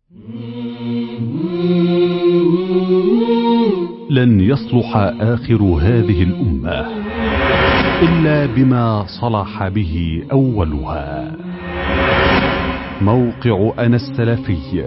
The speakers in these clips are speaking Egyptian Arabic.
لن يصلح آخر هذه الأمة إلا بما صلح به أولها موقع أنا السلفي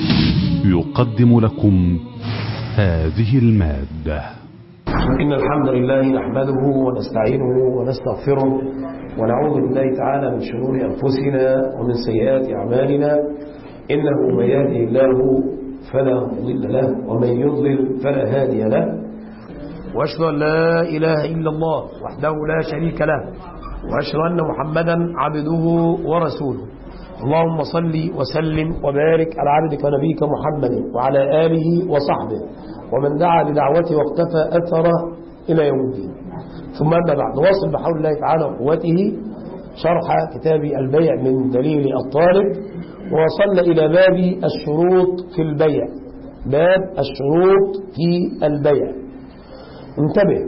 يقدم لكم هذه المادة إن الحمد لله نحمده ونستعينه ونستغفره ونعوذ بالله تعالى من شرور أنفسنا ومن سيئات أعمالنا إنه من يهدي الله فلا مضل له ومن يضلل فلا هادي له وأشهد أن لا إله إلا الله وحده لا شريك له وأشهد أن محمدا عبده ورسوله اللهم صل وسلم وبارك على عبدك ونبيك محمد وعلى آله وصحبه ومن دعا بدعوته واقتفى أثره إلى يوم الدين ثم أما بعد واصل بحول الله تعالى وقوته شرح كتاب البيع من دليل الطالب ووصلنا إلى باب الشروط في البيع باب الشروط في البيع انتبه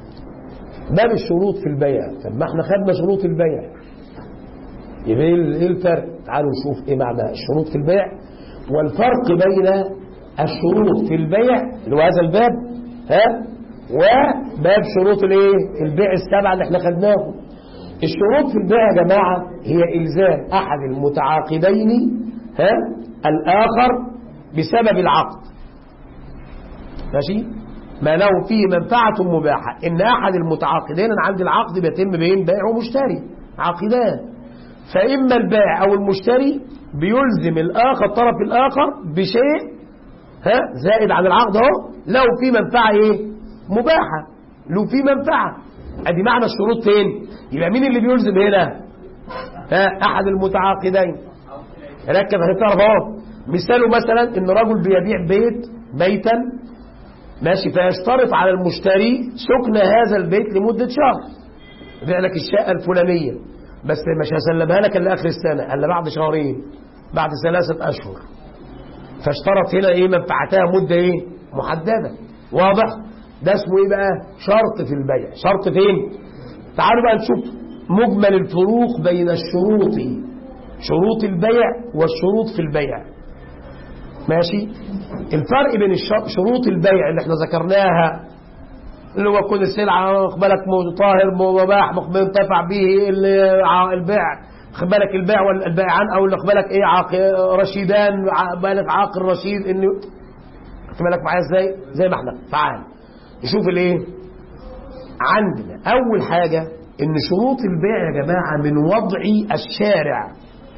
باب الشروط في البيع طب ما احنا خدنا شروط البيع يبقى ايه الفرق تعالوا نشوف ايه معنى الشروط في البيع والفرق بين الشروط في البيع اللي هو هذا الباب ها وباب شروط الايه البيع السبعه اللي احنا خدناهم الشروط في البيع يا جماعه هي الزام احد المتعاقدين ها الاخر بسبب العقد ماشي ما له فيه منفعه مباحه ان احد المتعاقدين انا عندي العقد بيتم بين بائع ومشتري عاقدان فاما البائع او المشتري بيلزم الاخر الطرف الاخر بشيء ها زائد عن العقد اهو له في منفعه ايه مباحه له في منفعه ادي معنى الشروط فين يبقى مين اللي بيلزم هنا ها احد المتعاقدين ركب هتعرف اهو مثاله مثلا ان رجل بيبيع بيت بيتا ماشي فيشترط على المشتري سكن هذا البيت لمده شهر يبيع لك الشقه الفلانيه بس مش هسلمها لك الا اخر السنه الا بعد شهرين بعد ثلاثه اشهر فاشترط هنا ايه منفعتها مده ايه محدده واضح ده اسمه ايه بقى شرط في البيع شرط فين تعالوا بقى نشوف مجمل الفروق بين الشروط شروط البيع والشروط في البيع ماشي الفرق بين شروط البيع اللي احنا ذكرناها اللي هو كل السلعة بالك طاهر مباح منتفع به البيع بالك البيع والبيعان او اللي بالك ايه عاق رشيدان بالك عاقل رشيد ان بالك معايا ازاي زي ما احنا تعال نشوف الايه عندنا اول حاجة ان شروط البيع يا جماعة من وضع الشارع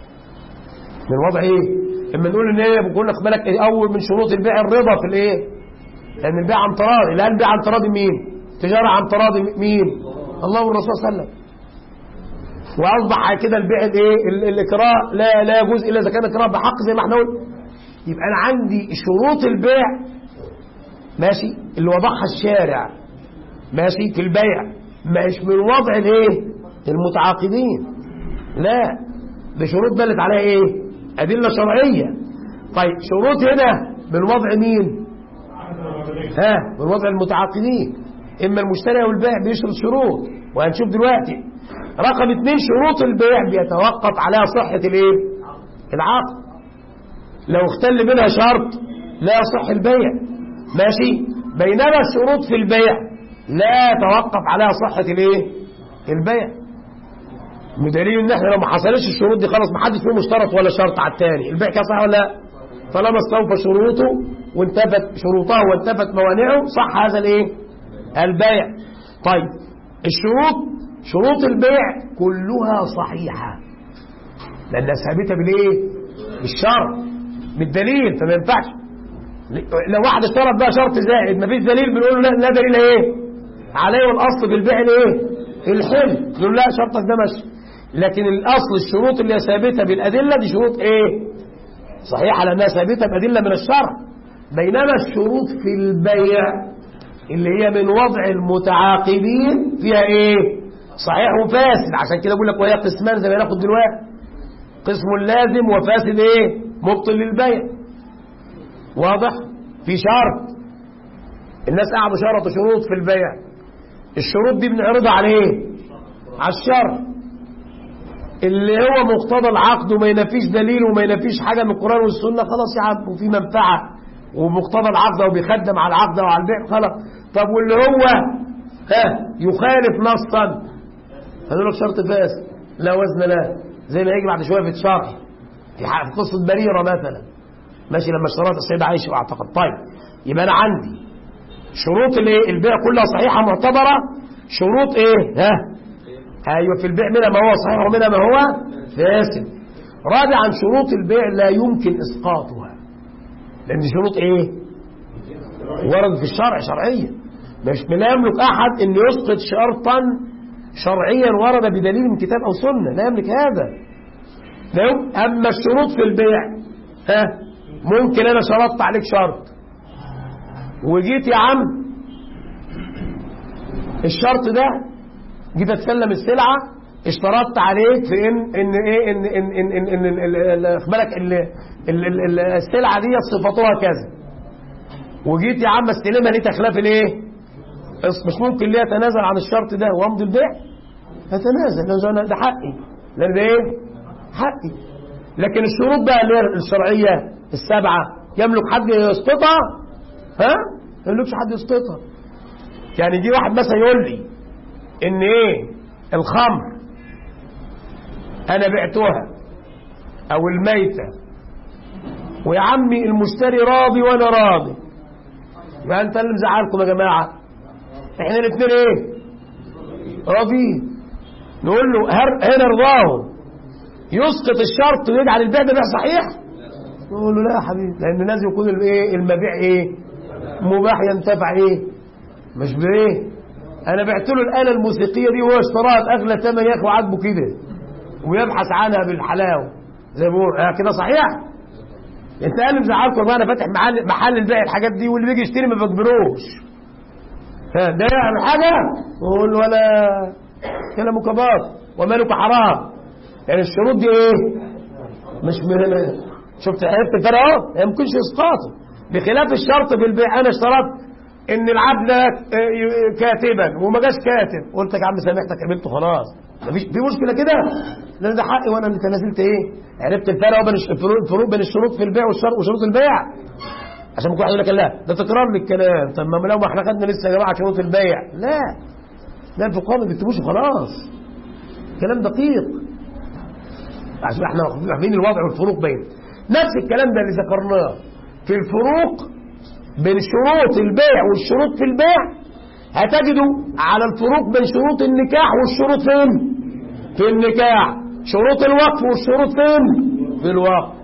من وضع ايه اما نقول ان ايه بقول لك بالك إيه اول من شروط البيع الرضا في الايه لان البيع عن تراضي لا البيع عن تراضي مين تجارة عن تراضي مين الله والرسول صلى الله عليه وسلم واصبح كده البيع الايه الاكراه لا لا يجوز الا اذا كان اكراه بحق زي ما احنا قلنا يبقى انا عندي شروط البيع ماشي اللي وضعها الشارع ماشي في البيع مش من وضع الايه المتعاقدين لا دي شروط دلت عليها ايه ادله شرعيه طيب شروط هنا من وضع مين ها من وضع المتعاقدين اما المشتري او البائع بيشرط شروط وهنشوف دلوقتي رقم اثنين شروط البيع بيتوقف عليها صحة الايه العقد لو اختل منها شرط لا يصح البيع ماشي بينما الشروط في البيع لا يتوقف عليها صحة الايه البيع بدليل ان احنا لو ما حصلش الشروط دي خلاص ما حدش فيهم اشترط ولا شرط على الثاني البيع كان صح ولا لا طالما استوفى شروطه وانتفت شروطه وانتفت موانعه صح هذا الايه البيع طيب الشروط شروط البيع كلها صحيحة لأنها ثابتة بالإيه؟ بالشرط بالدليل فما ينفعش لو واحد اشترط بقى شرط زائد ما فيش دليل بنقول له لا دليل ايه عليه والاصل في البيع الايه الحل نقول لا شرطك ده ماشي لكن الاصل الشروط اللي هي ثابته بالادله دي شروط ايه صحيحه لانها ثابته بادله من الشرع بينما الشروط في البيع اللي هي من وضع المتعاقدين فيها ايه صحيح وفاسد عشان كده بقول لك وهي قسمان زي ما ناخد دلوقتي قسم لازم وفاسد ايه مبطل للبيع واضح في شرط الناس قعدوا شرطوا شروط في البيع الشروط دي بنعرضها على ايه على الشرع اللي هو مقتضى العقد وما ينافيش دليل وما ينافيش حاجة من القرآن والسنة خلاص يا عم وفي منفعة ومقتضى العقد وبيخدم على العقد وعلى البيع خلاص طب واللي هو ها يخالف نصا هنقول لك شرط فاسد لا وزن له زي ما يجي بعد شويه في الشرح في ح- في قصه بريره مثلا ماشي لما اشترط السيده عائشه واعتقد طيب يبقى انا عندي شروط الايه البيع كلها صحيحه معتبره شروط ايه ها ايوه في البيع منها ما هو صحيح ومنها ما هو فاسد رابعا شروط البيع لا يمكن اسقاطها لان دي شروط ايه ورد في الشرع شرعيه مش لا يملك احد ان يسقط شرطا شرعيا ورد بدليل من كتاب او سنه لا يملك هذا لا يم- اما الشروط في البيع ها ممكن انا شرطت عليك شرط وجيت يا عم الشرط ده جيت اتسلم السلعه اشترطت عليك في ان ان ايه ان ان ان ان, إن, إن, إن, إن بالك ال- ال- ال- ال- السلعه دي صفتها كذا وجيت يا عم استلمها لقيت خلاف الايه بس مش ممكن ليه اتنازل عن الشرط ده وامضي البيع اتنازل لو انا ده حقي لان ده ايه حقي لكن الشروط بقى اللي هي الشرعيه السبعه يملك حد يسقطها ها ما يملكش حد يسقطها يعني يجي واحد مثلا يقول لي ان ايه الخمر انا بعتها او الميته ويا عمي المشتري راضي وانا راضي يبقى انت اللي مزعلكم يا جماعه احنا الاثنين ايه راضيين نقول له هر- هنا رضاهم يسقط الشرط ويجعل البيع ده بيع صحيح نقول له لا يا حبيبي لان لازم يكون الايه المبيع ايه مباح ينتفع ايه مش بايه انا بعت له الاله الموسيقيه دي وهو اشتراها باغلى ثمن يا اخي وعاجبه كده ويبحث عنها بالحلاوه زي ما بيقول آه كده صحيح انت قال مزعلكم بقى انا فاتح محل محل البيع الحاجات دي واللي بيجي يشتري ما بجبروش ها ده يعمل حاجه يقول له ولا كلامك باطل ومالك حرام يعني الشروط دي ايه مش من شفت عرفت الفرق اهو ما يمكنش اسقاطه بخلاف الشرط في البيع انا اشترطت ان العبد ده كاتبا وما جاش كاتب قلت يا عم سامحتك قبلته خلاص مفيش في مشكله كده لان ده حقي وانا اللي تنازلت ايه عرفت الفرق بين الفروق الفروق بين الشروط في البيع والشرط وشروط البيع عشان ممكن واحد يقول لك لا ده تكرار للكلام طب ما لو ما احنا خدنا لسه يا جماعه شروط البيع لا لا الفقهاء ما بيكتبوش وخلاص كلام دقيق عشان احنا فاهمين الوضع والفروق بين نفس الكلام ده اللي ذكرناه في الفروق بين شروط البيع والشروط في البيع هتجدوا على الفروق بين شروط النكاح والشروط فين في النكاح شروط الوقف والشروط فين في الوقف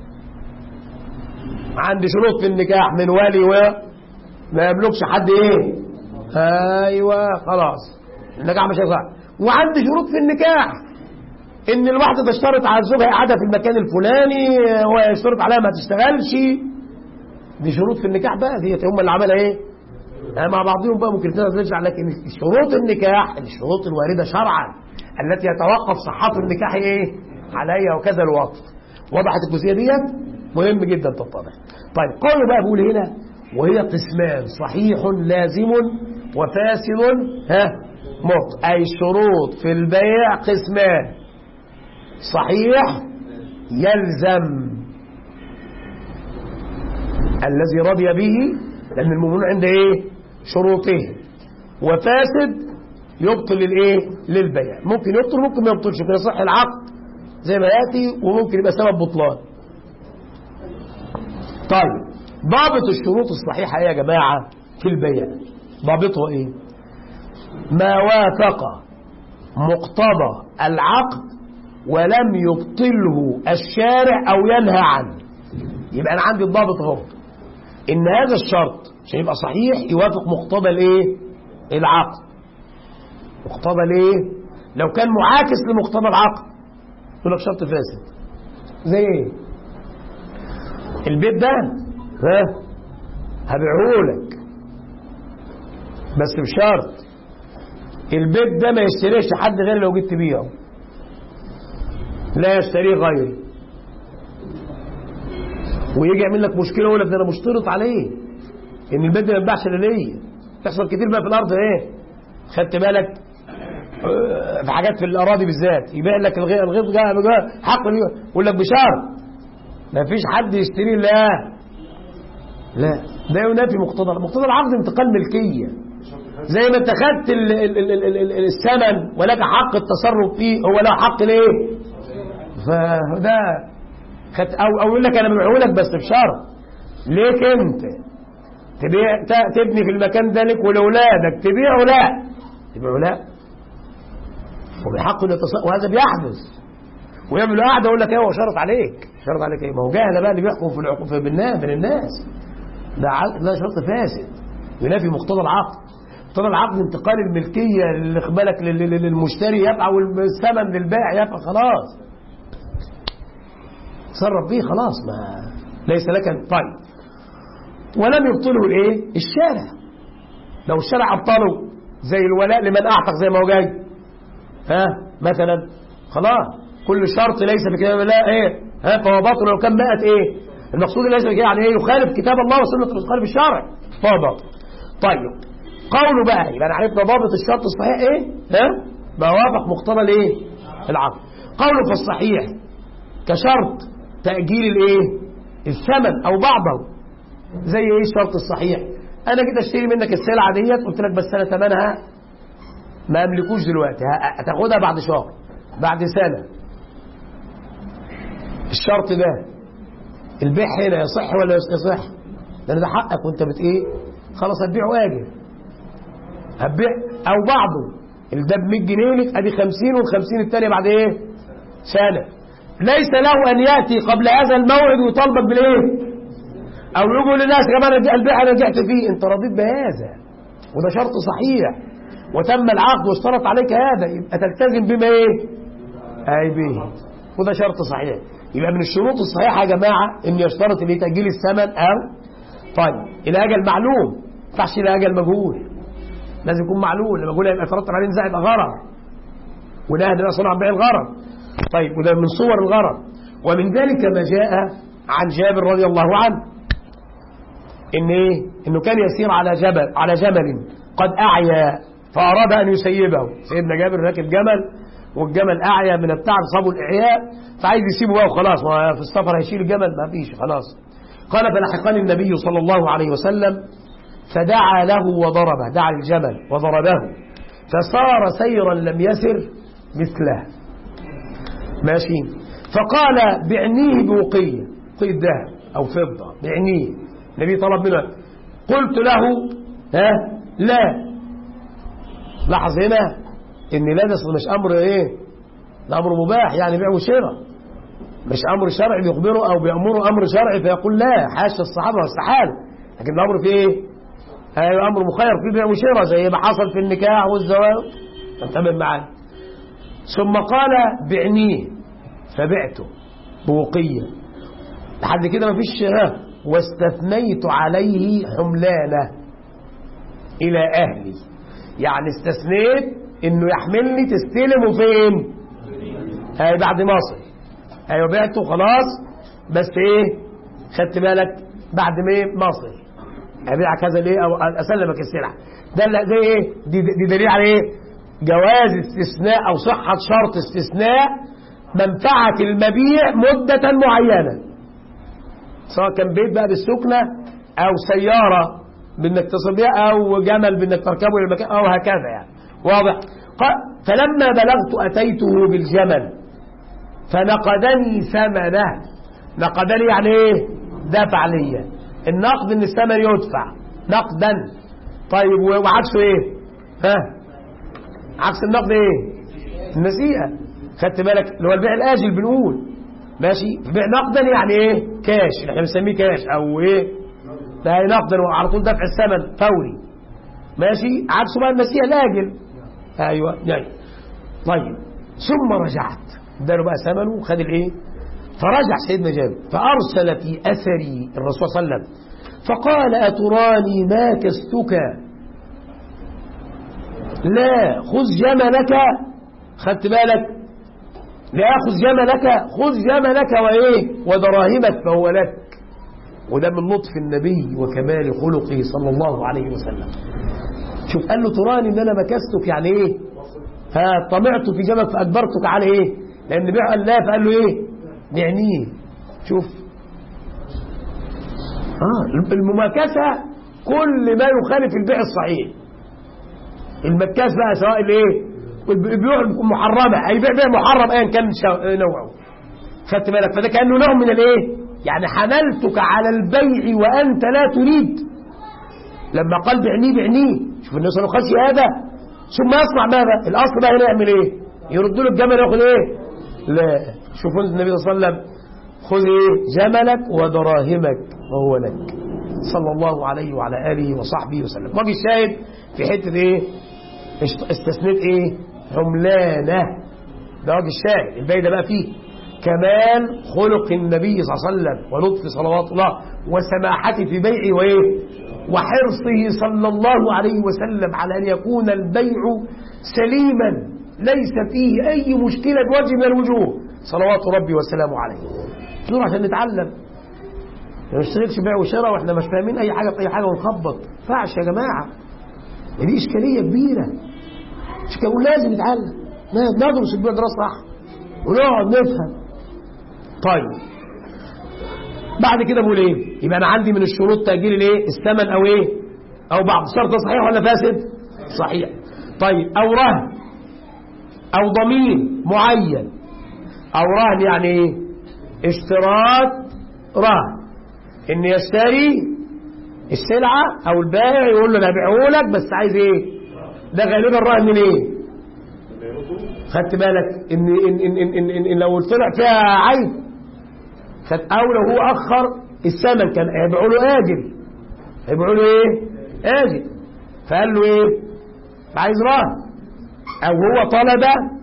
عندي شروط في النكاح من ولي و ما يملكش حد ايه ايوه خلاص النكاح مش هينفع وعندي شروط في النكاح ان الواحده تشترط على زوجها قاعده في المكان الفلاني ويشترط عليها ما تشتغلش دي شروط في النكاح بقى دي هم اللي عملها ايه آه مع بعضهم بقى ممكن ترجع لكن شروط النكاح الشروط الوارده شرعا التي يتوقف صحه النكاح ايه عليها وكذا الوقت وضحت الجزئيه ديت مهم جدا تتضح طيب قالوا بقى بيقول هنا وهي قسمان صحيح لازم وفاسد ها مط اي الشروط في البيع قسمان صحيح يلزم الذي رضي به لأن المؤمنون عند إيه شروطه وفاسد يبطل للإيه للبيع ممكن يبطل ممكن ما يبطلش ممكن يصح العقد زي ما يأتي وممكن يبقى سبب بطلان طيب ضابط الشروط الصحيحة إيه يا جماعة في البيع ضابطه إيه ما وافق مقتضى العقد ولم يبطله الشارع أو ينهى عنه يبقى أنا عندي الضابط اهو إن هذا الشرط عشان يبقى صحيح يوافق مقتضى الإيه العقد مقتضى الإيه لو كان معاكس لمقتضى العقد يقول لك شرط فاسد زي إيه البيت ده ها هبيعه لك بس بشرط البيت ده ما يشتريش حد غير لو جيت تبيعه لا يشتريه غيري ويجي يعمل لك مشكله يقول لك ده انا مشترط عليه ان البيت ده ما ينباعش الا ليا تحصل كتير بقى في الارض ايه خدت بالك في حاجات في الاراضي بالذات يبيع لك الغيط الغيط جاء حق يقول لك بشرط ما فيش حد يشتري لا لا ده ينافي مقتضى مقتضى العقد انتقال ملكيه زي ما انت خدت ال- ال- ال- ال- ال- الثمن ولك حق التصرف فيه هو له حق ليه فده خدت او او يقول لك انا ببيعه لك بس بشرط ليك انت تبيع ت- تبني في المكان ده لك ولاولادك تبيعه لا تبيعه لا وبحق التصرف وهذا بيحدث ويعملوا قاعده يقول لك ايه هو شرط عليك شرط عليك ايه ما هو جاهل بقى اللي بيحكم في العقوق في بالناس بين الناس ده عقد ده شرط فاسد ينافي مقتضى العقد مقتضى العقد انتقال الملكيه اللي بالك لل- لل- للمشتري يبقى والثمن للبائع يبقى خلاص تصرف فيه خلاص ما ليس لك طيب ولم يبطله الايه الشارع لو الشارع ابطله زي الولاء لمن اعتق زي ما هو جاي ها مثلا خلاص كل شرط ليس بكتاب الله ايه ها فهو باطل لو كان بقت ايه المقصود ليس بكده يعني ايه يخالف كتاب الله وسنه الرسول يخالف الشرع فهو باطل طيب قوله بقى يبقى عرفنا ضابط الشرط الصحيح ايه ها ما وافق مقتضى الايه العقل قوله في الصحيح كشرط تأجيل الايه الثمن او بعضه زي ايه الشرط الصحيح انا جيت اشتري منك السلعه ديت قلت لك بس انا ثمنها ما املكوش دلوقتي ه- هتاخدها بعد شهر بعد سنه الشرط ده البيع هنا يصح ولا يصح لان ده حقك وانت بت ايه خلاص هتبيع واجب هتبيع او بعضه ده ب 100 جنيه لك ادي 50 وال 50 الثانيه بعد ايه سنه ليس له ان ياتي قبل هذا الموعد ويطالبك بالايه او يقول للناس يا جماعه أنا البيع انا رجعت فيه انت رضيت بهذا وده شرط صحيح وتم العقد واشترط عليك هذا يبقى تلتزم بما ايه اي به وده شرط صحيح يبقى من الشروط الصحيحه يا جماعه ان يشترط اللي تاجيل الثمن او طيب الى اجل معلوم ما ينفعش الى اجل مجهول لازم يكون معلوم لما اقول يبقى ترتب عليه نزاع يبقى غرر ونهى النبي صلى الله عليه وسلم عن بيع الغرر طيب وده من صور الغرر ومن ذلك ما جاء عن جابر رضي الله عنه ان ايه انه كان يسير على جبل على جمل قد اعيا فاراد ان يسيبه سيدنا جابر راكب جمل والجمل اعيا من التعب صابه الاعياء فعايز يسيبه بقى وخلاص ما في السفر هيشيل الجمل ما فيش خلاص قال فلحقني النبي صلى الله عليه وسلم فدعا له وضربه دعا الجمل وضربه فصار سيرا لم يسر مثله ماشي فقال بعنيه بوقية وقية ذهب أو فضة بعنيه النبي طلب منه قلت له ها لا لاحظ هنا ان لا ده مش امر ايه ده امر مباح يعني بيع وشراء مش امر شرعي بيخبره او بيامره امر شرعي فيقول لا حاشا الصحابه واستحاله لكن الامر فيه ايه ايوه امر مخير فيه بيع وشراء زي ما حصل في النكاح والزواج انتبه معايا ثم قال بعنيه فبعته بوقيه لحد كده مفيش ها واستثنيت عليه حملانه الى اهلي يعني استثنيت انه يحملني تستلمه فين هاي بعد مصر ايوه بعته خلاص بس ايه خدت بالك بعد ما ايه مصر ابيع كذا ليه او اسلمك السلعه ده لا زي ايه دي, دي دليل على ايه جواز استثناء او صحه شرط استثناء منفعه المبيع مده معينه سواء كان بيت بقى بالسكنه او سياره بانك تصل بيها او جمل بانك تركبه الى المكان او هكذا يعني واضح ق- فلما بلغت اتيته بالجمل فنقدني ثمنه نقدني يعني ايه دفع لي النقد ان الثمن يدفع نقدا طيب و- وعكسه ايه ها عكس النقد ايه النسيئه خدت بالك اللي هو البيع الاجل بنقول ماشي بيع نقدا يعني ايه كاش اللي احنا بنسميه كاش او ايه ده نقدا وعلى طول دفع الثمن فوري ماشي عكسه بقى النسيئه الاجل ايوه يعني طيب ثم رجعت اداله بقى ثمنه وخد الايه فرجع سيدنا جابر فارسل في اثري الرسول صلى الله عليه وسلم فقال اتراني ما كستك لا خذ جملك خدت بالك لا خذ جملك خذ جملك وايه ودراهمك فهو لك وده من لطف النبي وكمال خلقه صلى الله عليه وسلم شوف قال له تراني ان انا مكستك يعني ايه ها طمعت في جملك فأجبرتك على إيه لأن بيع قال لا فقال له إيه بعنيه شوف آه المماكسة كل ما يخالف البيع الصحيح المكاس بقى سواء الايه البيوع محرمة أي بيع بيع محرم أيا كان نوعه خدت بالك فده كأنه نوع من الايه يعني حملتك على البيع وأنت لا تريد لما قال بعنيه بعنيه شوف الناس لو خشي هذا ثم يصنع ماذا الأصل بقى هنا يعمل ايه يرد له الجمل ياخد ايه لا شوفوا النبي صلى الله عليه وسلم خذ ايه جملك ودراهمك وهو لك صلى الله عليه وعلى آله وصحبه وسلم واجي الشاهد في حتة ايه استثنيت ايه عملانة ده واجه الشاهد الباقي ده بقى فيه كمال خلق النبي صلى الله عليه وسلم ولطف صلوات الله وسماحته في بيعه وايه وحرصه صلى الله عليه وسلم على أن يكون البيع سليما ليس فيه أي مشكلة بوجه من الوجوه صلوات ربي وسلامه عليه نور عشان نتعلم ما نشتغلش بيع وشراء واحنا مش فاهمين اي حاجه في اي حاجه ونخبط فعش يا جماعه دي اشكاليه كبيره مش كده لازم نتعلم ندرس البيع دراسه صح ونقعد نفهم طيب بعد كده بقول ايه يبقى انا عندي من الشروط تاجيل الايه الثمن او ايه او بعض الشرط ده صحيح ولا فاسد صحيح طيب او رهن او ضمين معين او رهن يعني ايه اشتراط رهن ان يشتري السلعة او البائع يقول له انا هبيعه لك بس عايز ايه ده غالبا رهن من ايه خدت بالك ان ان ان ان, إن, إن, إن لو طلع فيها عيب خد او لو هو اخر الثمن كان هيبيعوا له اجل هيبيعوا له ايه اجل فقال له ايه عايز رهن او هو طلب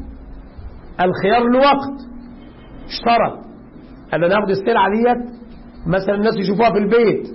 الخيار لوقت اشترط قال انا هاخد السلعه ديت مثلا الناس يشوفوها في البيت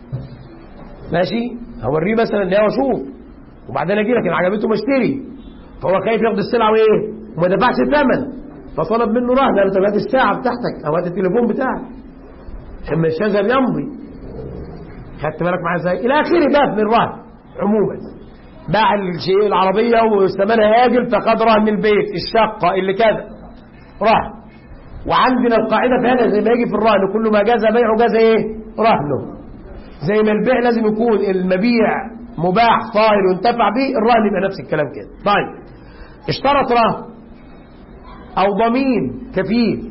ماشي هوريه مثلا ان هو اشوف وبعدين اجي لك ان عجبته بشتري فهو خايف ياخد السلعه وايه وما دفعش الثمن فطلب منه رهن قال له هات الساعه بتاعتك او هات التليفون بتاعك عشان ما الشجر يمضي خدت بالك معايا ازاي الى اخره بقى من الرهن عموما باع الشيء العربيه واستمنها اجل فخد رهن البيت الشقه اللي كذا رهن وعندنا القاعدة في هذا زي ما يجي في الرهن كل ما جاز بيعه جاز ايه رهنه زي ما البيع لازم يكون المبيع مباح طاهر ينتفع به الرهن يبقى نفس الكلام كده طيب اشترط رهن او ضمين كفيل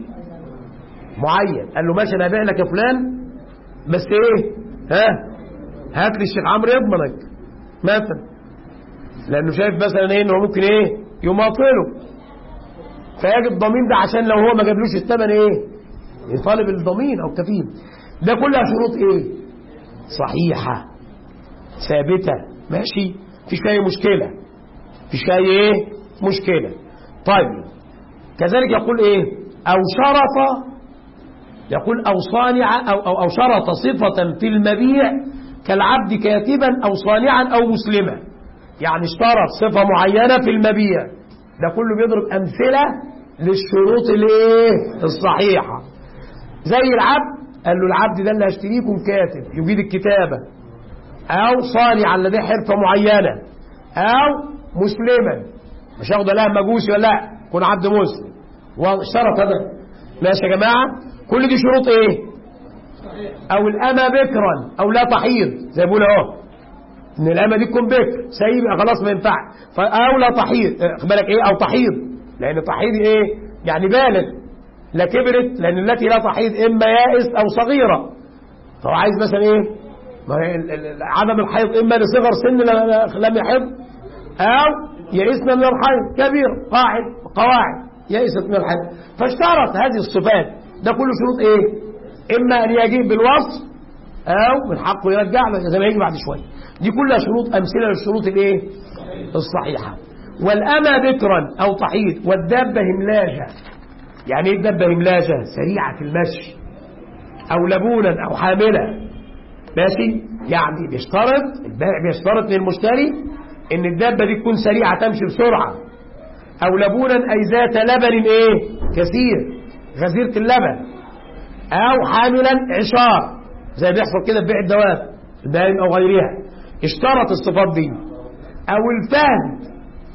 معين قال له ماشي انا هبيع لك يا فلان بس ايه ها هات لي الشيخ عمرو يضمنك مثلا لانه شايف مثلا ايه انه ممكن ايه يماطله فيجب ضمين ده عشان لو هو ما جابلوش الثمن ايه يطالب الضمين او كفيل ده كلها شروط ايه صحيحة ثابتة ماشي فيش اي مشكلة فيش اي ايه مشكلة طيب كذلك يقول ايه او شرط يقول او صانع او, أو, أو شرط صفة في المبيع كالعبد كاتبا او صانعا او مسلما يعني اشترط صفة معينة في المبيع ده كله بيضرب أمثلة للشروط الايه الصحيحة زي العبد قال له العبد ده اللي هشتريكم كاتب يجيد الكتابة أو صانع لديه حرفة معينة أو مسلما مش هاخد لها مجوسي ولا لا يكون عبد مسلم واشترط هذا ماشي يا جماعة كل دي شروط ايه أو الأمة بكرا أو لا تحيض زي بقول اهو ان الامه دي تكون بكر سيب خلاص ما ينفع او لا تحيض خد بالك ايه او تحيض لان تحيض ايه يعني بالغ لا كبرت لان التي لا تحيض اما يائس او صغيره فهو عايز مثلا ايه ما هي عدم الحيض اما لصغر سن لم يحض او يئسنا من الحيض كبير قاعد قواعد يئست من الحيض فاشترط هذه الصفات ده كله شروط ايه اما ان يجيب بالوصف او من حقه يرجع له زي ما يجي بعد شويه دي كلها شروط امثله للشروط الايه الصحيحه والأمى بكرا او تحيض والدابه هملاجه يعني ايه الدابه هملاجه سريعه المشي او لبونا او حامله ماشي يعني بيشترط البائع بيشترط للمشتري ان الدابه دي تكون سريعه تمشي بسرعه او لبونا اي ذات لبن ايه كثير غزيره اللبن او حاملا عشار زي بيحصل كده في بيع الدواب البهائم او غيرها اشترط الصفات دي او الفهد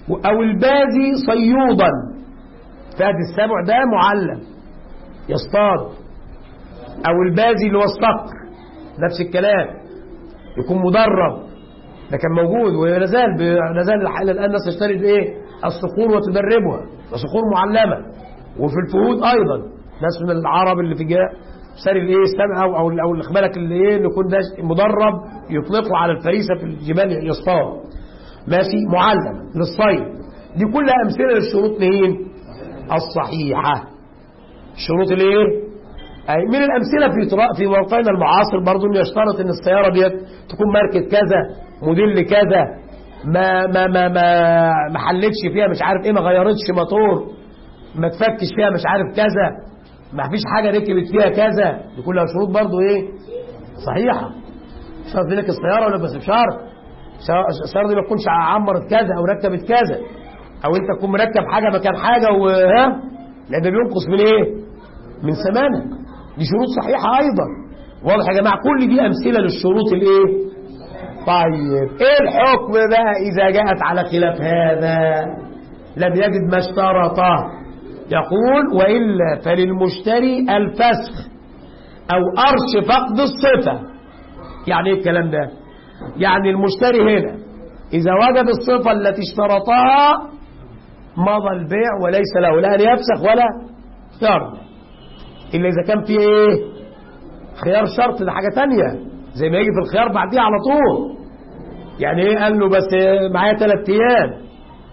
أو البازي صيودا فهد السبع ده معلم يصطاد أو البازي اللي هو الصقر نفس الكلام يكون مدرب ده كان موجود ولا زال لا زال الى الان الناس تشتري الايه الصقور وتدربها وصقور معلمه وفي الفهود ايضا ناس من العرب اللي في جاء اشتري الايه السمع او او او بالك اللي ايه اللي يكون ده مدرب يطلقه على الفريسه في الجبال يصطاد ماشي معلم للصيد دي كلها امثله للشروط مين الصحيحه الشروط الايه أي من الأمثلة في في واقعنا المعاصر برضو إنه يشترط إن السيارة ديت تكون ماركة كذا موديل كذا ما ما ما ما ما حلتش فيها مش عارف إيه ما غيرتش موتور ما تفكش فيها مش عارف كذا ما فيش حاجة ركبت فيها كذا دي كلها شروط برضو إيه صحيحة شرط لك السيارة ولا بس بشرط السيارة دي ما تكونش عمرت كذا أو ركبت كذا أو أنت تكون مركب حاجة مكان حاجة وها لأن بينقص من إيه؟ من ثمنك دي شروط صحيحة أيضا واضح يا جماعة كل دي أمثلة للشروط الإيه طيب إيه الحكم بقى إذا جاءت على خلاف هذا لم يجد ما اشترطه يقول وإلا فللمشتري الفسخ أو أرش فقد الصفة يعني إيه الكلام ده يعني المشتري هنا إذا وجد الصفة التي اشترطها مضى البيع وليس له لا أن يفسخ ولا يرضى إلا إذا كان في إيه خيار شرط ده حاجة تانية زي ما يجي في الخيار بعديه على طول يعني إيه قال له بس معايا ثلاث أيام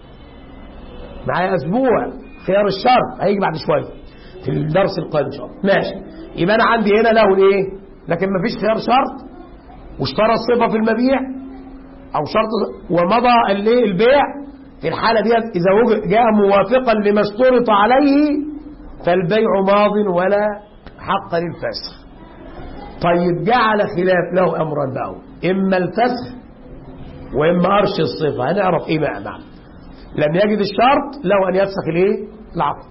معايا أسبوع خيار الشرط هيجي بعد شوية في الدرس القادم إن شاء الله ماشي يبقى أنا عندي هنا له الإيه لكن ما فيش خيار شرط واشترى الصفة في المبيع أو شرط ومضى الإيه البيع في الحالة دي إذا جاء موافقا لما اشترط عليه فالبيع ماض ولا حق للفسخ طيب جعل خلاف له أمرا بقى إما الفسخ وإما أرش الصفة هنعرف إيه بقى معنى لم يجد الشرط له أن يفسخ الإيه العقد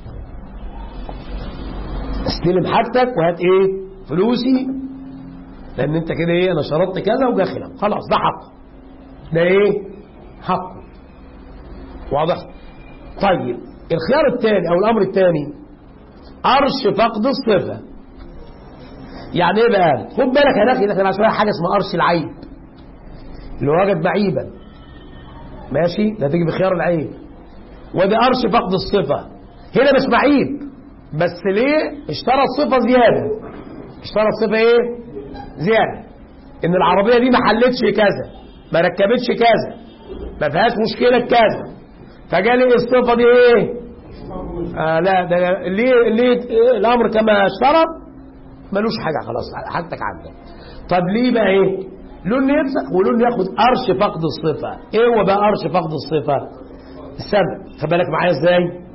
استلم حاجتك وهات إيه فلوسي لأن أنت كده إيه أنا شرطت كذا وجا خلاف خلاص ده حق ده إيه حق واضح طيب الخيار الثاني أو الأمر الثاني أرش فقد الصفة يعني إيه بقى خد بالك يا أخي احنا شوية حاجة اسمها أرش العيب اللي وجد معيبا ماشي ده تيجي بخيار العيب وده أرش فقد الصفة هنا مش معيب بس ليه اشترى الصفة زيادة اشترى الصفة ايه زيادة ان العربية دي ما حلتش كذا ما ركبتش كذا ما فيهاش مشكلة كذا فجالي الصفة دي ايه آه لا ده ليه ليه الامر كما اشترط ملوش حاجة خلاص حاجتك عندك طب ليه بقى ايه لون يفسخ ولون ياخد قرش فقد الصفة ايه هو بقى قرش فقد الصفة السبب خد بالك معايا ازاي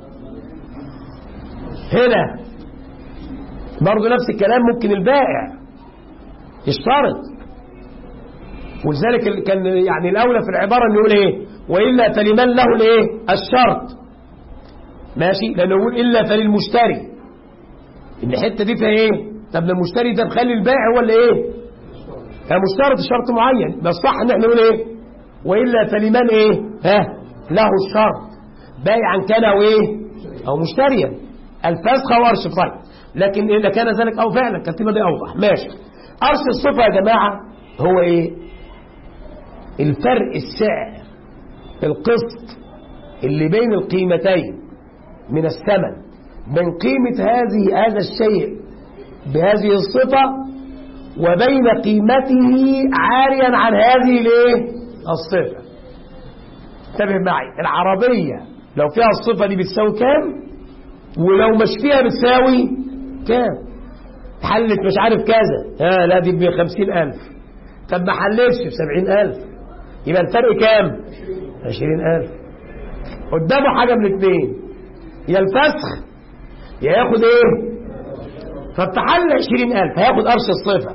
هنا برضه نفس الكلام ممكن البائع يشترط ولذلك كان يعني الاولى في العباره انه يقول ايه والا فلمن له الايه الشرط ماشي لانه يقول الا فللمشتري ان الحته دي فيها ايه طب المشتري ده مخلي البائع هو اللي ايه فمشترط شرط معين بس صح ان احنا نقول ايه والا فلمن ايه ها له الشرط بائعا كان او ايه او مشتريا الفسخ او ارش طيب لكن اذا كان ذلك او فعلا كانت دي اوضح ماشي ارش الصفه يا جماعه هو ايه الفرق السعر القسط اللي بين القيمتين من الثمن من قيمة هذه هذا الشيء بهذه الصفة وبين قيمته عاريا عن هذه الايه الصفة انتبه معي العربية لو فيها الصفة دي بتساوي كام ولو مش فيها بتساوي كام حلت مش عارف كذا ها لا دي بخمسين ألف طب ما حلتش بسبعين ألف يبقى الفرق كام عشرين ألف قدامه حاجة من الاثنين يا الفسخ يا ياخد ايه فبتحل عشرين ألف هياخد قرش الصفة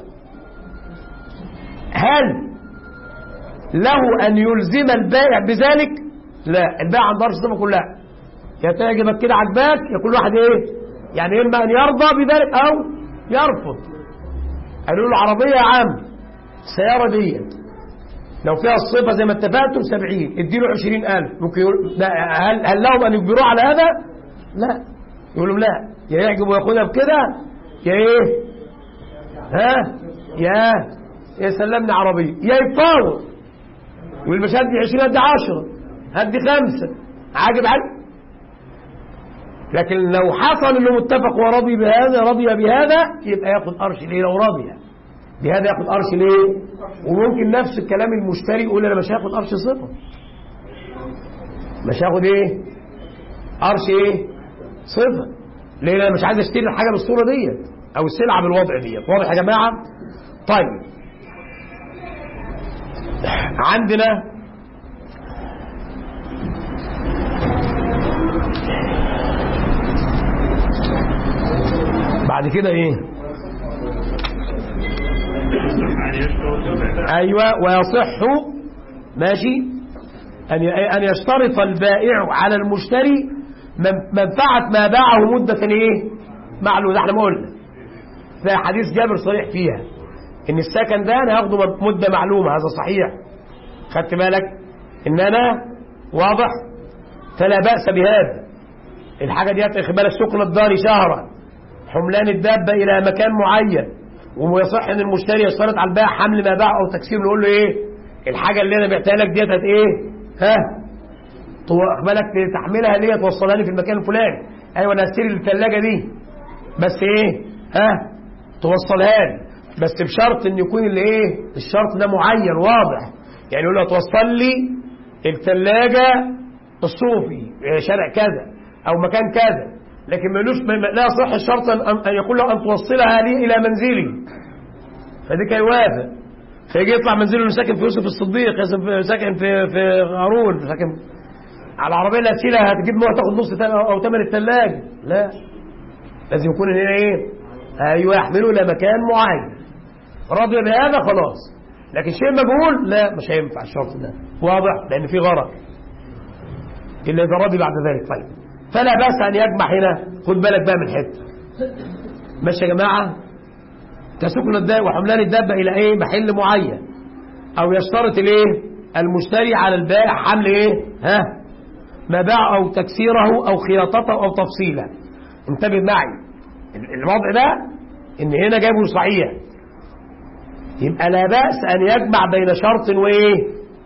هل له أن يلزم البائع بذلك لا البائع عند قرش الصفة كلها يا تعجبك كده عجباك يا كل واحد ايه يعني اما ان يرضى بذلك او يرفض قالوا له العربية يا عم السيارة ديت لو فيها الصفة زي ما اتفقتم سبعين اديله عشرين ألف ممكن يقول لا هل, هل لهم أن يجبروه على هذا لا يقولوا لا يا يعجب وياخدها بكده يا ايه ها يا يا سلمني عربية يا يتفاوض يقول مش هدي عشرين هدي عشرة هدي خمسة عاجب علي لكن لو حصل انه متفق ورضي بهذا رضي بهذا يبقى ياخد قرش ليه لو رضي بهذا ياخد قرش ليه وممكن نفس الكلام المشتري يقول انا مش هاخد قرش صفر مش هاخد ايه قرش ايه صفر ليه انا مش عايز اشتري الحاجه بالصوره ديت او السلعه بالوضع ديت واضح يا جماعه طيب عندنا بعد كده ايه ايوه ويصح ماشي ان ان يشترط البائع على المشتري منفعه ما باعه مده ايه معلومه احنا ما قلنا ده حديث جابر صريح فيها ان السكن ده انا هاخده مده معلومه هذا صحيح خدت بالك ان انا واضح فلا باس بهذا الحاجه دي خد بالك سكن الدار شهرا حملان الدابه الى مكان معين ويصح ان المشتري يشترط على البائع حمل ما باع او تكسير نقول له ايه الحاجه اللي انا بعتها لك ديت هت ايه ها بالك تحملها ليا توصلها لي في المكان الفلاني ايوه انا هشتري الثلاجه دي بس ايه ها توصلها لي بس بشرط ان يكون اللي ايه الشرط ده معين واضح يعني يقول له توصل لي الثلاجه الصوفي شارع كذا او مكان كذا لكن ملوش لا يصح الشرط ان يقول له ان توصلها لي الى منزلي فدي كان يوافق فيجي يطلع منزله اللي ساكن في يوسف الصديق ساكن في في هارون ساكن على العربيه اللي هتشيلها هتجيب نوع تاخد نص او ثمن الثلاجه لا لازم يكون هنا ايه ايوه يحمله الى مكان معين راضي بهذا خلاص لكن شيء مجهول لا مش هينفع الشرط ده واضح لان في غرض الا اذا راضي بعد ذلك طيب فلا باس ان يجمع هنا خد بالك بقى من حته ماشي يا جماعه تسكن الدابه وحملان الدابه الى ايه محل معين او يشترط الايه المشتري على البائع حمل ايه ها ما باع او تكسيره او خياطته او تفصيله انتبه معي الوضع ده ان هنا جايبه صحيح يبقى لا باس ان يجمع بين شرط وايه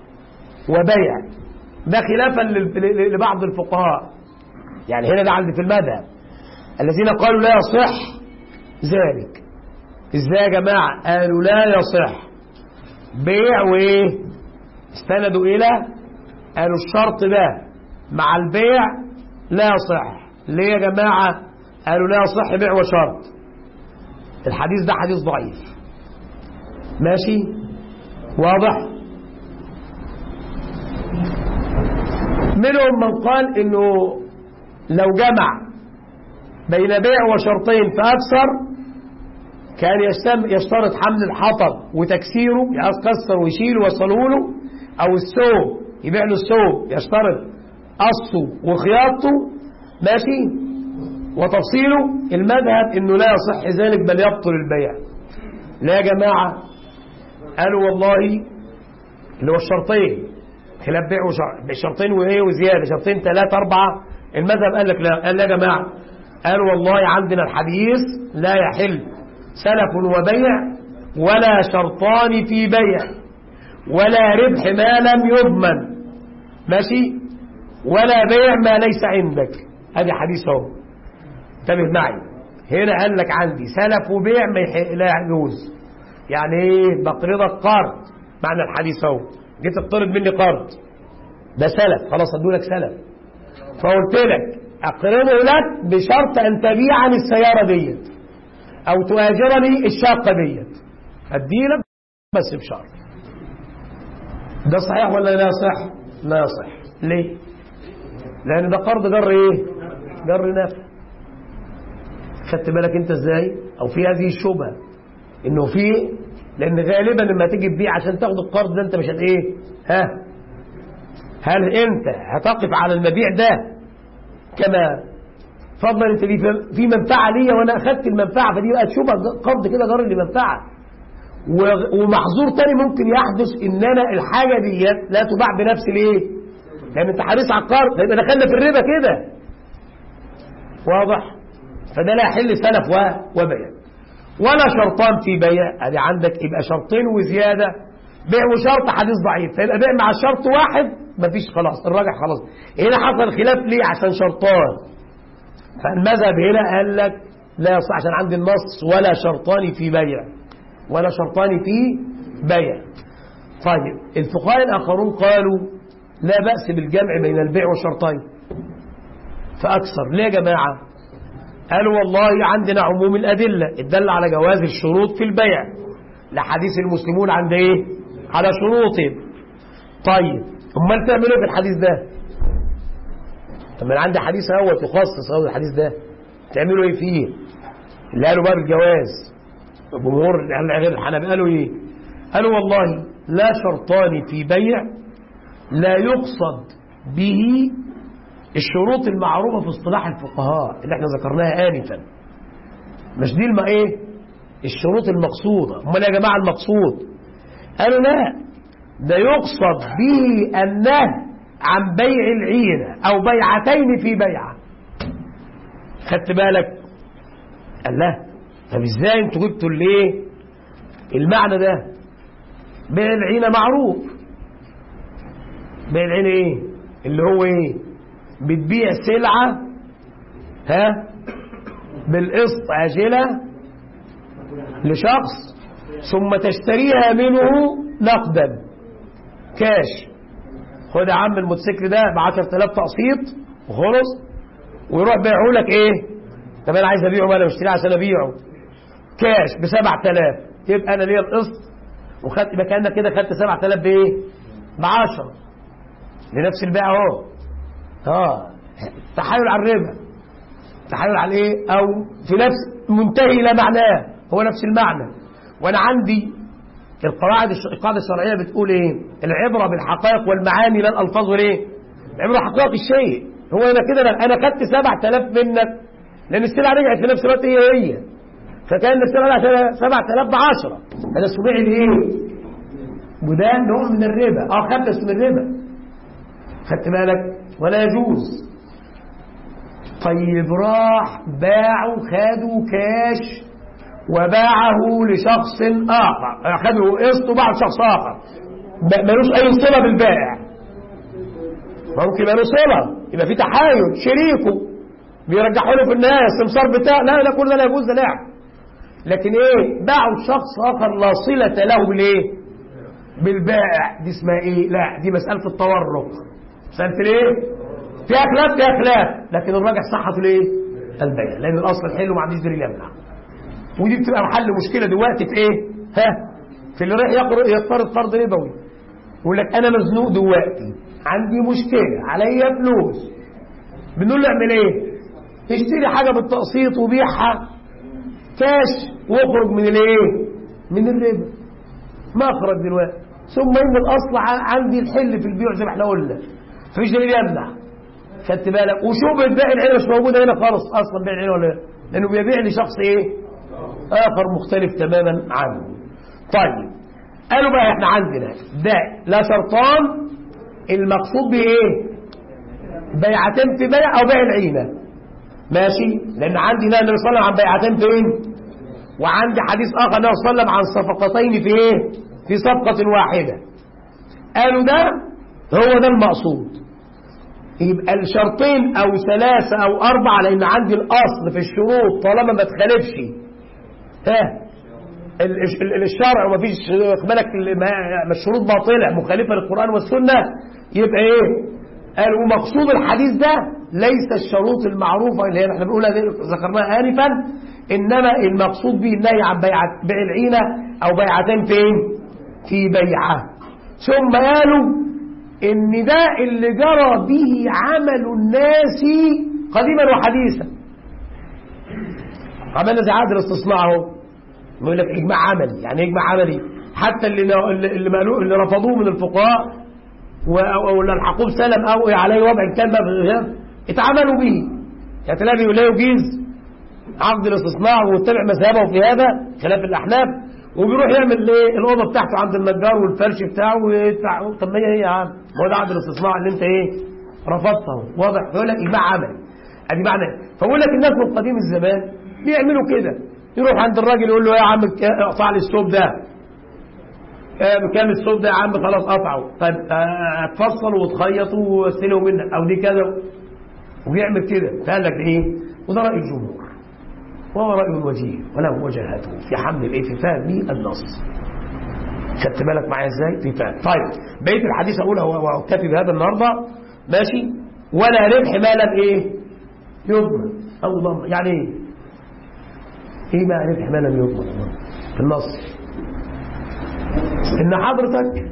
وبيع ده خلافا لبعض الفقهاء يعني هنا ده عندي في المذهب الذين قالوا لا يصح ذلك ازاي يا جماعة قالوا لا يصح بيع وايه استندوا الى قالوا الشرط ده مع البيع لا يصح ليه يا جماعة قالوا لا يصح بيع وشرط الحديث ده حديث ضعيف ماشي واضح منهم من قال انه لو جمع بين بيع وشرطين فأكثر كان يشترط حمل الحطب وتكسيره يكسر ويشيله ويوصله له أو الثوب يبيع له الثوب يشترط قصه وخياطته ماشي وتفصيله المذهب انه لا يصح ذلك بل يبطل البيع لا يا جماعة قالوا والله اللي هو الشرطين خلاف بيع وشرط شرطين وايه وزيادة شرطين ثلاثة أربعة المذهب قال لك لا قال لا يا جماعة قالوا والله عندنا الحديث لا يحل سلف وبيع ولا شرطان في بيع ولا ربح ما لم يضمن ماشي ولا بيع ما ليس عندك ادي حديث اهو انتبه معي هنا قال لك عندي سلف وبيع ما يحق لا يجوز يعني ايه بقرضك قرض معنى الحديث اهو جيت تقترض مني قرض ده سلف خلاص ادولك سلف فقلت لك اقرضه لك بشرط ان تبيعني السياره ديت او تؤاجرني الشاقه ديت اديلك بس بشرط ده صحيح ولا لا يصح لا يصح ليه لان ده قرض جر ايه جر نفع خدت بالك انت ازاي او في هذه الشبهه انه في لان غالبا لما تيجي تبيع عشان تاخد القرض ده انت مش هت ايه ها هل انت هتقف على المبيع ده كما فضلا انت دي في منفعه ليا وانا اخذت المنفعه فدي بقت شبهه قرض كده جر لمنفعه ومحظور تاني ممكن يحدث ان انا الحاجة دي لا تباع بنفس الايه لان انت حريص على القرض فيبقى دخلنا في الربا كده واضح فده لا يحل سلف وبيع ولا شرطان في بيع ادي عندك يبقى شرطين وزياده بيع وشرط حديث ضعيف فيبقى بيع مع الشرط واحد مفيش خلاص الراجح خلاص هنا حصل خلاف ليه عشان شرطان فالمذهب هنا قال لك لا يصح عشان عندي النص ولا شرطان في بيع ولا شرطان في بيع طيب الفقهاء الآخرون قالوا لا بأس بالجمع بين البيع والشرطين فأكثر ليه يا جماعة قالوا والله عندنا عموم الأدلة الدل على جواز الشروط في البيع لحديث المسلمون عند ايه على شروطهم طيب امال تعملوا في الحديث ده طب ما انا عندي حديث اول تخصص اول الحديث ده تعملوا ايه فيه اللي قالوا بقى بالجواز الجمهور غير الحنابلة قالوا ايه قالوا والله لا شرطان في بيع لا يقصد به الشروط المعروفة في اصطلاح الفقهاء اللي احنا ذكرناها آنفا مش دي الم ايه الشروط المقصودة امال يا جماعة المقصود قالوا لا ده يقصد به النهي عن بيع العينة او بيعتين في بيعة خدت بالك قال لا طب ازاي انتوا جبتوا الايه المعنى ده بيع العينة معروف بيع العينة ايه اللي هو ايه بتبيع سلعة ها بالقسط عاجلة لشخص ثم تشتريها منه نقدا كاش خد يا عم الموتوسيكل ده ب 10000 تقسيط وخلص ويروح بيعه لك ايه طب انا عايز ابيعه ما انا بشتريه عشان ابيعه كاش ب 7000 يبقى انا ليا القسط وخدت يبقى كانك كده خدت 7000 بايه؟ ب 10 لنفس البيع اهو اه تحايل على الربا تحايل على ايه او في نفس منتهي الى معناه هو نفس المعنى وانا عندي القواعد القاعده الشرعيه بتقول ايه العبره بالحقائق والمعاني لا الالفاظ والايه العبره بحقائق الشيء هو انا كده انا خدت 7000 منك لان السلعه رجعت في نفس الوقت هي هي فكان السلعه رجعت 7000 ب 10 هذا اسمه الايه وده نوع من الربا اه خدت اسم الربا خدت بالك ولا يجوز طيب راح باعوا خدوا كاش وباعه لشخص آخر خدوا قسط وباعه لشخص آخر ملوش أي صلة بالبائع ممكن يبقى له صلة يبقى في تحايل شريكه بيرجحوا له في النهاية السمسار بتاعه لا لا كل ده لا يجوز ده لعب لكن ايه باعوا لشخص آخر لا صلة له بالايه بالبائع دي اسمها ايه لا دي مسألة التورق مسألة الايه فيها خلاف فيها خلاف لكن الراجح صحة الايه البيع لأن الأصل الحل وما عنديش دليل يمنع ودي بتبقى محل مشكلة دلوقتي في ايه ها في اللي رايح يقرض قرض ربوي يقول لك انا مزنوق دلوقتي عندي مشكلة عليا فلوس بنقول له اعمل ايه اشتري حاجة بالتقسيط وبيعها كاش واخرج من الايه من الربا ما اخرج دلوقتي ثم ان الاصل عندي الحل في البيع زي ما احنا قلنا مفيش دليل يمنع خدت بالك وشوف بيع العين مش موجوده هنا خالص اصلا بيع العين ولا لانه بيبيع لشخص ايه آخر مختلف تماما عنه طيب قالوا بقى احنا عندنا ده لا شرطان المقصود بإيه بيعتين في بيع أو بيع العينة ماشي لأن عندي هنا النبي صلى الله عليه وسلم عن بيعتين فين وعندي حديث آخر النبي صلى الله عليه وسلم عن صفقتين في إيه في صفقة واحدة قالوا ده هو ده المقصود يبقى الشرطين أو ثلاثة أو أربعة لأن عندي الأصل في الشروط طالما ما تخالفش ها الشرع وما فيش بالك الشروط باطله مخالفه للقران والسنه يبقى ايه قالوا مقصود الحديث ده ليس الشروط المعروفه اللي احنا بنقولها ذكرناها انفا انما المقصود به النهي عن بيع بيع العينه او بيعتين فين في بيعه ثم قالوا ان ده اللي جرى به عمل الناس قديما وحديثا عملنا زي عقد الاستصناع اهو بيقول لك اجماع عملي يعني اجماع عملي حتى اللي اللي مالوه اللي رفضوه من الفقهاء او اللي الحقوه سلم او عليه وضع كان بقى في الغياب اتعاملوا به يعني تلاقي لا يجيز عقد الاستصناع واتبع مذهبه في هذا خلاف الاحناف وبيروح يعمل ايه الاوضه بتاعته عند النجار والفرش بتاعه ويدفع طب ما هي ايه يا عم ما هو ده عقد الاستصناع اللي انت ايه رفضته واضح يقول لك ايماع عمل ادي معنى فبقول لك الناس من قديم الزمان بيعملوا كده يروح عند الراجل يقول له يا عم اقطع لي الثوب ده بكام الثوب ده يا عم خلاص قطعه طيب اتفصل وتخيط واستلمه منك او دي كذا وبيعمل كده فقال لك ايه وده راي الجمهور وهو راي وجيه وله وجهاته في حمل الايه في فهم النص خدت بالك معايا ازاي في فهم طيب بقيه الحديث اقولها واكتفي بهذا النهارده ماشي ولا ربح ما لم ايه يضمن او ضمن يعني ايه ايه بقى ربح ما لم يضمن في النص ان حضرتك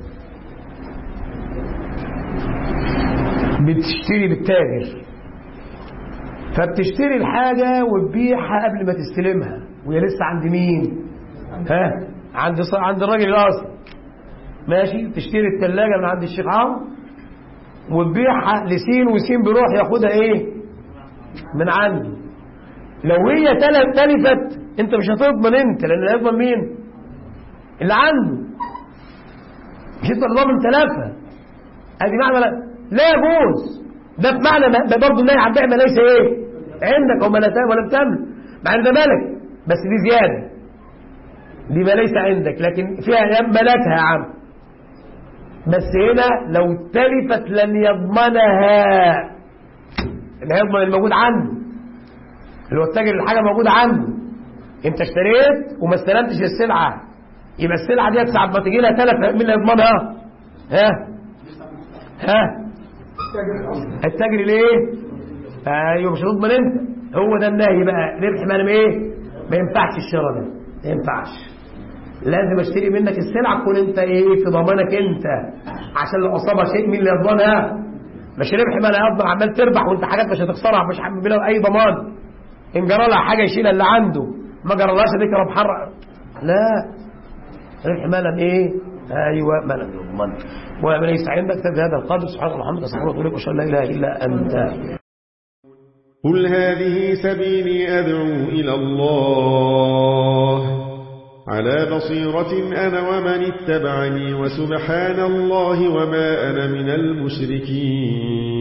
بتشتري بالتاجر فبتشتري الحاجة وتبيعها قبل ما تستلمها وهي لسه عند مين ها عند ص... عند الراجل الاصلي ماشي تشتري الثلاجة من عند الشيخ عمرو وتبيعها لسين وسين بيروح ياخدها ايه من عنده لو هي تلفت انت مش هتضمن انت لان اللي هيضمن مين اللي عنده مش انت ضامن تلفها ادي معنى لا, لا يجوز ده بمعنى ده برضه النهي عن بيع ما ليس ايه عندك وما لا ولا بتملك مع ان ده ملك بس دي زياده دي ما ليس عندك لكن فيها ايام ملكها يا عم بس هنا لو تلفت لن يضمنها اللي هيضمن الموجود عنده اللي هو التاجر الحاجه موجوده عنده انت اشتريت وما استلمتش السلعه يبقى السلعه دي ساعه ما تجي لها تلف مين اللي يضمنها؟ ها؟ ها؟ التاجر ليه؟ ايوه مش هتضمن انت هو ده النهي بقى ربح ما انا ايه؟ ما ينفعش الشراء ده ما ينفعش لازم اشتري منك السلعه تكون انت ايه في ضمانك انت عشان لو اصابها شيء مين اللي يضمنها؟ مش ربح ما لا يضمن عمال تربح وانت حاجات مش هتخسرها مش بلا اي ضمان ان جرى لها حاجه يشيلها اللي عنده ما جرالهاش اديك ربح لا ربح ما لم ايه؟ ايوه ما لم يضمن وليس عندك بهذا القدر سبحانك اللهم وبحمدك استغفرك واتوب اليك واشهد ان لا اله الا انت قل هذه سبيلي أدعو إلى الله على بصيرة أنا ومن اتبعني وسبحان الله وما أنا من المشركين